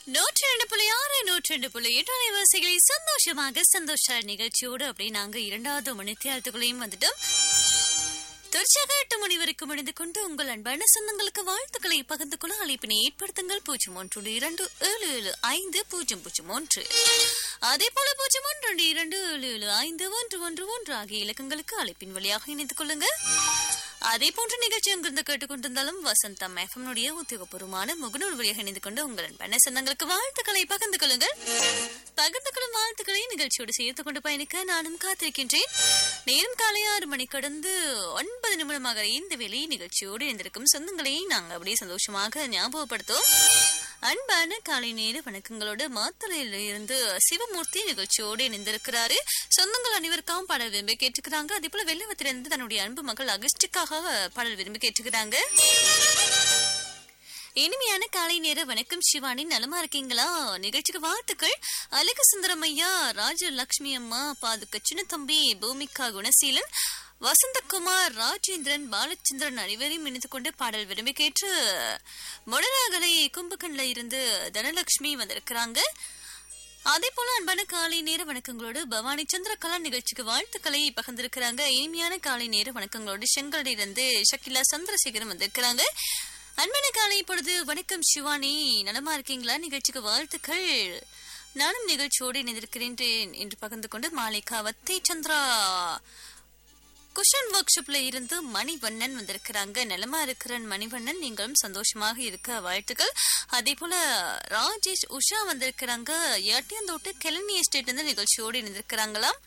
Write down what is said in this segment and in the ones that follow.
நூற்றி ரெண்டு புள்ளி ஆறு நூற்றி ரெண்டு புள்ளி எட்டு அலைவரிசைகளை சந்தோஷமாக சந்தோஷ நிகழ்ச்சியோடு அப்படியே நாங்க இரண்டாவது மணித்தியாலத்துக்குள்ளேயும் வந்துட்டோம் தொடர்ச்சியாக எட்டு மணி வரைக்கும் இணைந்து கொண்டு உங்கள் அன்பான சொந்தங்களுக்கு வாழ்த்துக்களை பகிர்ந்து கொள்ள அழைப்பினை ஏற்படுத்துங்கள் பூஜ்ஜியம் ஒன்று இரண்டு ஏழு ஏழு ஐந்து பூஜ்ஜியம் பூஜ்ஜியம் ஒன்று அதே போல பூஜ்ஜியம் ஒன்று இரண்டு ஏழு ஏழு ஐந்து ஒன்று ஒன்று ஒன்று ஆகிய இலக்கங்களுக்கு அழைப்பின் வழியாக இணைத்துக் கொள்ளுங்க அதே போன்ற நிகழ்ச்சி அங்கிருந்து கேட்டுக்கொண்டிருந்தாலும் வசந்தம் எஃப்எம்னுடைய உத்தியோகபூர்வமான முகநூல் வழியாக இணைந்து கொண்டு உங்கள் அன்பான சொந்தங்களுக்கு வாழ்த்துக்களை பகிர்ந்து கொள்ளுங்கள் பகிர்ந்து கொள்ளும் வாழ்த்துக்களை நிகழ்ச்சியோடு சேர்த்துக் கொண்டு பயணிக்க நானும் காத்திருக்கின்றேன் நேரம் காலை ஆறு மணி கடந்து ஒன்பது நிமிடமாக இந்த வேலை நிகழ்ச்சியோடு இணைந்திருக்கும் சொந்தங்களை நாங்கள் அப்படியே சந்தோஷமாக ஞாபகப்படுத்துவோம் அன்பான காலை நேர வணக்கங்களோடு மாத்தளையில இருந்து சிவமூர்த்தி நிகழ்ச்சியோடு இணைந்திருக்கிறாரு சொந்தங்கள் அனைவருக்காகவும் பாடல் விரும்பி கேட்டுக்கிறாங்க அதே போல வெள்ளவத்திலிருந்து தன்னுடைய அன்பு மகள் அகஸ்டுக்காக பாடல் விரும்பி கேட்டுக்கிறாங்க இனிமையான காலை நேர வணக்கம் சிவானி நலமா இருக்கீங்களா நிகழ்ச்சிக்கு வாழ்த்துக்கள் அழகு சுந்தரம் ஐயா ராஜலட்சுமி அம்மா பாதுக்க சின்ன தம்பி பூமிகா குணசீலன் வசந்தகுமார் ராஜேந்திரன் பாலச்சந்திரன் அனைவரையும் இணைந்து கொண்டு பாடல் விரும்பி கேட்டு மொடராகலை கும்பகண்ல இருந்து தனலட்சுமி வந்திருக்கிறாங்க அதே போல அன்பான காலை நேர வணக்கங்களோடு பவானி சந்திரகலா நிகழ்ச்சிக்கு வாழ்த்துக்களை பகிர்ந்திருக்கிறாங்க இனிமையான காலை நேர வணக்கங்களோடு செங்கலில் இருந்து ஷக்கிலா சந்திரசேகரன் வந்திருக்கிறாங்க அன்பான காலை பொழுது வணக்கம் சிவானி நலமா இருக்கீங்களா நிகழ்ச்சிக்கு வாழ்த்துக்கள் நானும் நிகழ்ச்சியோடு இணைந்திருக்கிறேன் என்று பகிர்ந்து கொண்டு மாலிகா வத்தை சந்திரா குஷன் ஒர்க் ஷாப்ல இருந்து மணிவண்ணன் வந்திருக்கிறாங்க நலமா இருக்கிற மணிவண்ணன் நீங்களும் சந்தோஷமாக இருக்க வாழ்த்துக்கள் அதே போல ராஜேஷ் உஷா வந்திருக்கிறாங்க எட்டியந்தோட்டு கெலனி எஸ்டேட் இருந்து நிகழ்ச்சியோடு இணைந்திருக்கிறாங்களாம்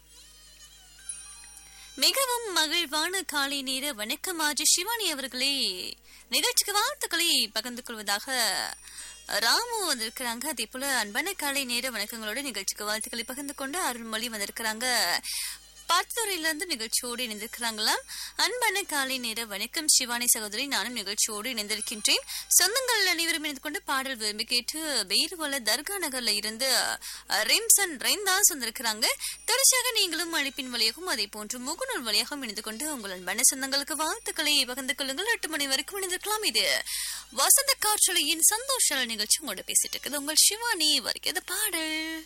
மிகவும் மகிழ்வான காலை நேர வணக்கம் ஆஜி சிவானி அவர்களே நிகழ்ச்சிக்கு வாழ்த்துக்களை பகிர்ந்து கொள்வதாக ராமு வந்திருக்கிறாங்க அதே போல அன்பான காலை நேர வணக்கங்களோட நிகழ்ச்சிக்கு வாழ்த்துக்களை பகிர்ந்து கொண்டு அருள்மொழி வந்திருக்கிறாங்க பார்த்துறையிலிருந்து நிகழ்ச்சியோடு இணைந்திருக்கிறாங்களாம் அன்பான காலை நேர வணக்கம் சிவானி சகோதரி நானும் நிகழ்ச்சியோடு இணைந்திருக்கின்றேன் சொந்தங்கள் அனைவரும் இணைந்து கொண்டு பாடல் விரும்பி கேட்டு பெய்ருவல தர்கா நகர்ல இருந்து ரிம்சன் ரெய்ந்தாஸ் வந்திருக்கிறாங்க தொடர்ச்சியாக நீங்களும் அழைப்பின் வழியாகவும் அதே போன்று முகநூல் வழியாகவும் இணைந்து கொண்டு உங்கள் அன்பான சொந்தங்களுக்கு வாழ்த்துக்களை பகிர்ந்து கொள்ளுங்கள் எட்டு மணி வரைக்கும் இணைந்திருக்கலாம் இது வசந்த காற்றலையின் சந்தோஷ நிகழ்ச்சி உங்களோட பேசிட்டு இருக்குது உங்கள் சிவானி வருகிறது பாடல்